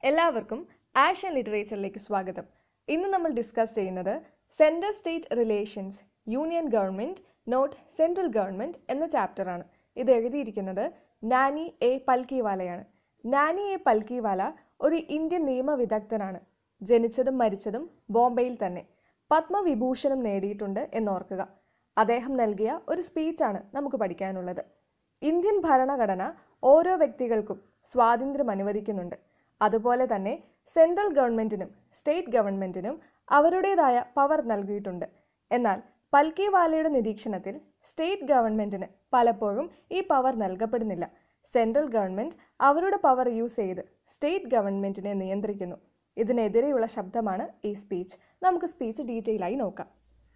എല്ലാവർക്കും ആഷൻ ലിറ്ററേച്ചറിലേക്ക് സ്വാഗതം ഇന്ന് നമ്മൾ ഡിസ്കസ് ചെയ്യുന്നത് central state relations union government note central government എന്ന ചാപ്റ്ററാണ് ഇത് എഴുതിയിരിക്കുന്നത് നാനി എ പൽക്കിവാലയാണ് നാനി എ പൽക്കിവാല ഒരു ഇന്ത്യൻ നിയമവിദഗ്ധനാണ് ജനിച്ചതും മരിച്ചതും ബോംബെയിൽ തന്നെ പത്മവിഭൂഷണം നേടിയിട്ടുണ്ട് എന്നോർക്കുക അദ്ദേഹം നൽകിയ ഒരു സ്പീച്ചാണ് നമുക്ക് പഠിക്കാനുള്ളത് ഇന്ത്യൻ ഭരണഘടന ഓരോ വ്യക്തികൾക്കും സ്വാതന്ത്ര്യം അനുവദിക്കുന്നുണ്ട് അതുപോലെ തന്നെ സെൻട്രൽ ഗവൺമെൻറ്റിനും സ്റ്റേറ്റ് ഗവൺമെൻറ്റിനും അവരുടേതായ പവർ നൽകിയിട്ടുണ്ട് എന്നാൽ പൽക്കിവാലയുടെ നിരീക്ഷണത്തിൽ സ്റ്റേറ്റ് ഗവൺമെൻറ്റിന് പലപ്പോഴും ഈ പവർ നൽകപ്പെടുന്നില്ല സെൻട്രൽ ഗവൺമെൻറ് അവരുടെ പവർ യൂസ് ചെയ്ത് സ്റ്റേറ്റ് ഗവൺമെൻറ്റിനെ നിയന്ത്രിക്കുന്നു ഇതിനെതിരെയുള്ള ശബ്ദമാണ് ഈ സ്പീച്ച് നമുക്ക് സ്പീച്ച് ഡീറ്റെയിൽ ആയി നോക്കാം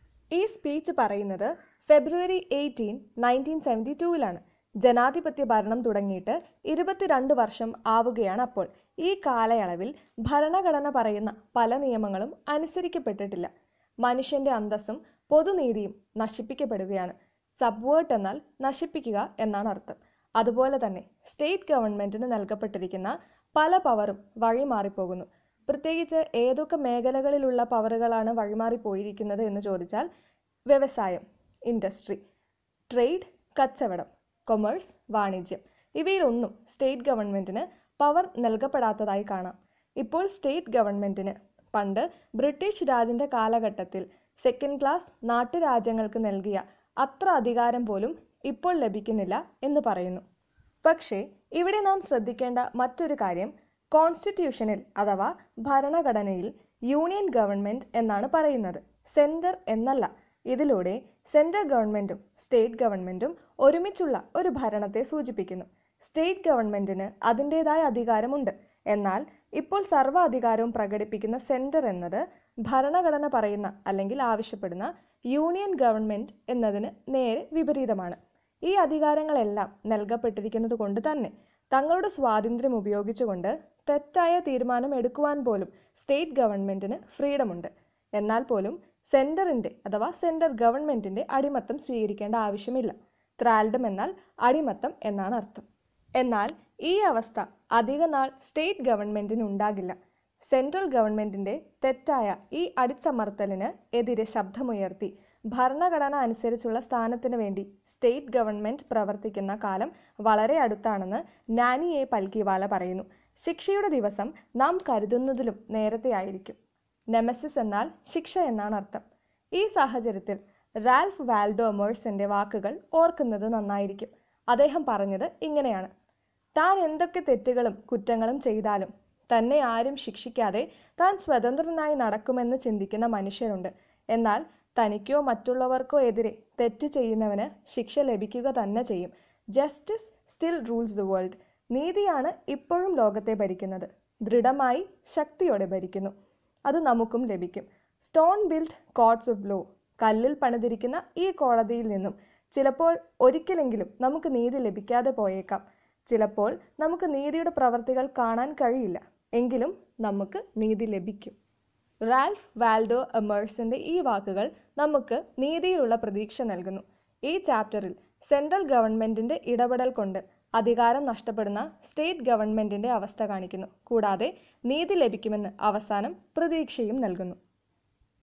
ഈ സ്പീച്ച് പറയുന്നത് ഫെബ്രുവരി എയ്റ്റീൻ നയൻറ്റീൻ സെവൻറ്റി ടൂവിലാണ് ജനാധിപത്യ ഭരണം തുടങ്ങിയിട്ട് ഇരുപത്തിരണ്ട് വർഷം ആവുകയാണ് അപ്പോൾ ഈ കാലയളവിൽ ഭരണഘടന പറയുന്ന പല നിയമങ്ങളും അനുസരിക്കപ്പെട്ടിട്ടില്ല മനുഷ്യന്റെ അന്തസ്സും പൊതുനീതിയും നശിപ്പിക്കപ്പെടുകയാണ് സബ്വേർട്ട് എന്നാൽ നശിപ്പിക്കുക എന്നാണ് അർത്ഥം അതുപോലെ തന്നെ സ്റ്റേറ്റ് ഗവൺമെന്റിന് നൽകപ്പെട്ടിരിക്കുന്ന പല പവറും വഴിമാറിപ്പോകുന്നു പ്രത്യേകിച്ച് ഏതൊക്കെ മേഖലകളിലുള്ള പവറുകളാണ് വഴിമാറിപ്പോയിരിക്കുന്നത് എന്ന് ചോദിച്ചാൽ വ്യവസായം ഇൻഡസ്ട്രി ട്രേഡ് കച്ചവടം കൊമേഴ്സ് വാണിജ്യം ഇവയിലൊന്നും സ്റ്റേറ്റ് ഗവൺമെൻറ്റിന് പവർ നൽകപ്പെടാത്തതായി കാണാം ഇപ്പോൾ സ്റ്റേറ്റ് ഗവൺമെൻറ്റിന് പണ്ട് ബ്രിട്ടീഷ് രാജിൻ്റെ കാലഘട്ടത്തിൽ സെക്കൻഡ് ക്ലാസ് നാട്ടുരാജ്യങ്ങൾക്ക് നൽകിയ അത്ര അധികാരം പോലും ഇപ്പോൾ ലഭിക്കുന്നില്ല എന്ന് പറയുന്നു പക്ഷേ ഇവിടെ നാം ശ്രദ്ധിക്കേണ്ട മറ്റൊരു കാര്യം കോൺസ്റ്റിറ്റ്യൂഷനിൽ അഥവാ ഭരണഘടനയിൽ യൂണിയൻ ഗവൺമെൻറ് എന്നാണ് പറയുന്നത് സെൻറ്റർ എന്നല്ല ഇതിലൂടെ സെൻട്രൽ ഗവൺമെൻറ്റും സ്റ്റേറ്റ് ഗവൺമെൻറ്റും ഒരുമിച്ചുള്ള ഒരു ഭരണത്തെ സൂചിപ്പിക്കുന്നു സ്റ്റേറ്റ് ഗവൺമെൻറ്റിന് അതിൻ്റേതായ അധികാരമുണ്ട് എന്നാൽ ഇപ്പോൾ സർവ്വ അധികാരവും പ്രകടിപ്പിക്കുന്ന സെൻറ്റർ എന്നത് ഭരണഘടന പറയുന്ന അല്ലെങ്കിൽ ആവശ്യപ്പെടുന്ന യൂണിയൻ ഗവൺമെൻറ് എന്നതിന് നേരെ വിപരീതമാണ് ഈ അധികാരങ്ങളെല്ലാം നൽകപ്പെട്ടിരിക്കുന്നത് കൊണ്ട് തന്നെ തങ്ങളുടെ സ്വാതന്ത്ര്യം ഉപയോഗിച്ചുകൊണ്ട് തെറ്റായ തീരുമാനം എടുക്കുവാൻ പോലും സ്റ്റേറ്റ് ഗവൺമെൻറ്റിന് ഫ്രീഡമുണ്ട് എന്നാൽ പോലും സെൻറ്ററിൻ്റെ അഥവാ സെൻട്രൽ ഗവൺമെൻറ്റിൻ്റെ അടിമത്തം സ്വീകരിക്കേണ്ട ആവശ്യമില്ല ത്രാൽഡം എന്നാൽ അടിമത്തം എന്നാണ് അർത്ഥം എന്നാൽ ഈ അവസ്ഥ അധിക നാൾ സ്റ്റേറ്റ് ഗവൺമെൻറ്റിന് ഉണ്ടാകില്ല സെൻട്രൽ ഗവൺമെൻറ്റിൻ്റെ തെറ്റായ ഈ അടിച്ചമർത്തലിന് എതിരെ ശബ്ദമുയർത്തി ഭരണഘടന അനുസരിച്ചുള്ള സ്ഥാനത്തിന് വേണ്ടി സ്റ്റേറ്റ് ഗവൺമെൻറ് പ്രവർത്തിക്കുന്ന കാലം വളരെ അടുത്താണെന്ന് നാനി എ പൽക്കിവാല പറയുന്നു ശിക്ഷയുടെ ദിവസം നാം കരുതുന്നതിലും നേരത്തെ ആയിരിക്കും നെമസിസ് എന്നാൽ ശിക്ഷ എന്നാണ് അർത്ഥം ഈ സാഹചര്യത്തിൽ റാൽഫ് വാൽഡോ എമേഴ്സന്റെ വാക്കുകൾ ഓർക്കുന്നത് നന്നായിരിക്കും അദ്ദേഹം പറഞ്ഞത് ഇങ്ങനെയാണ് താൻ എന്തൊക്കെ തെറ്റുകളും കുറ്റങ്ങളും ചെയ്താലും തന്നെ ആരും ശിക്ഷിക്കാതെ താൻ സ്വതന്ത്രനായി നടക്കുമെന്ന് ചിന്തിക്കുന്ന മനുഷ്യരുണ്ട് എന്നാൽ തനിക്കോ മറ്റുള്ളവർക്കോ എതിരെ തെറ്റ് ചെയ്യുന്നവന് ശിക്ഷ ലഭിക്കുക തന്നെ ചെയ്യും justice still rules the world നീതിയാണ് ഇപ്പോഴും ലോകത്തെ ഭരിക്കുന്നത് ദൃഢമായി ശക്തിയോടെ ഭരിക്കുന്നു അത് നമുക്കും ലഭിക്കും stone build courts of law കല്ലിൽ പണിതിരിക്കുന്ന ഈ കോടതിയിൽ നിന്നും ചിലപ്പോൾ ഒരിക്കലെങ്കിലും നമുക്ക് നീതി ലഭിക്കാതെ പോയേക്കാം ചിലപ്പോൾ നമുക്ക് നീതിയുടെ പ്രവർത്തികൾ കാണാൻ കഴിയില്ല എങ്കിലും നമുക്ക് നീതി ലഭിക്കും റാൽഫ് വാൽഡോ എമേഴ്സിന്റെ ഈ വാക്കുകൾ നമുക്ക് നീതിയിലുള്ള പ്രതീക്ഷ നൽകുന്നു ഈ ചാപ്റ്ററിൽ സെൻട്രൽ ഗവൺമെന്റിന്റെ ഇടപെടൽ കൊണ്ട് അധികാരം നഷ്ടപ്പെടുന്ന സ്റ്റേറ്റ് ഗവൺമെന്റിന്റെ അവസ്ഥ കാണിക്കുന്നു കൂടാതെ നീതി ലഭിക്കുമെന്ന് അവസാനം പ്രതീക്ഷയും നൽകുന്നു